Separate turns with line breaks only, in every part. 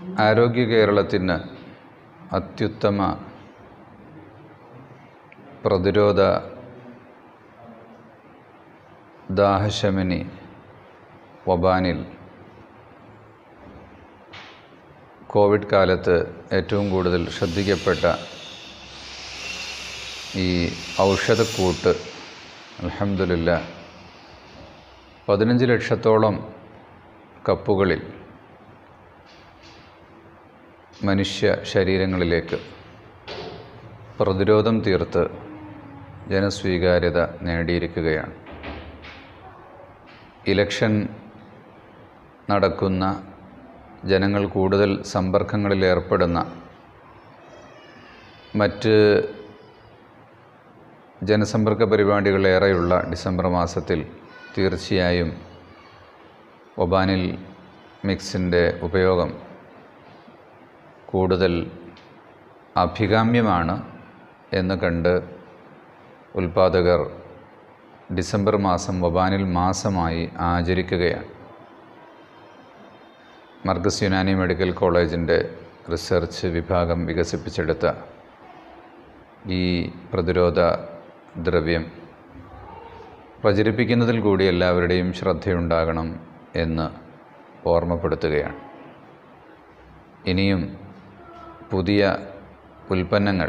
ആരോഗ്യ കേരളത്തിന് അത്യുത്തമ പ്രതിരോധ ദാഹശമനി വബാനിൽ കോവിഡ് കാലത്ത് ഏറ്റവും കൂടുതൽ ശ്രദ്ധിക്കപ്പെട്ട ഈ ഔഷധക്കൂട്ട് അലഹമില്ല പതിനഞ്ച് ലക്ഷത്തോളം കപ്പുകളിൽ മനുഷ്യ ശരീരങ്ങളിലേക്ക് പ്രതിരോധം തീർത്ത് ജനസ്വീകാര്യത നേടിയിരിക്കുകയാണ് ഇലക്ഷൻ നടക്കുന്ന ജനങ്ങൾ കൂടുതൽ സമ്പർക്കങ്ങളിൽ ഏർപ്പെടുന്ന മറ്റ് ജനസമ്പർക്ക പരിപാടികൾ ഏറെയുള്ള ഡിസംബർ മാസത്തിൽ തീർച്ചയായും ഒബാനിൽ മിക്സിൻ്റെ ഉപയോഗം കൂടുതൽ അഭികാമ്യമാണ് എന്ന് കണ്ട് ഉൽപാദകർ ഡിസംബർ മാസം വബാനിൽ മാസമായി ആചരിക്കുകയാണ് മർഗസ് യുനാനി മെഡിക്കൽ കോളേജിൻ്റെ റിസർച്ച് വിഭാഗം വികസിപ്പിച്ചെടുത്ത ഈ പ്രതിരോധ ദ്രവ്യം പ്രചരിപ്പിക്കുന്നതിൽ കൂടി എല്ലാവരുടെയും ശ്രദ്ധയുണ്ടാകണം എന്ന് ഓർമ്മപ്പെടുത്തുകയാണ് ഇനിയും പുതിയ ഉൽപ്പന്നങ്ങൾ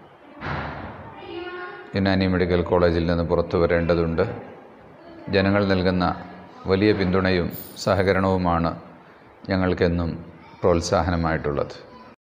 യുനാനി മെഡിക്കൽ കോളേജിൽ നിന്ന് പുറത്തു വരേണ്ടതുണ്ട് ജനങ്ങൾ നൽകുന്ന വലിയ പിന്തുണയും സഹകരണവുമാണ് ഞങ്ങൾക്കെന്നും പ്രോത്സാഹനമായിട്ടുള്ളത്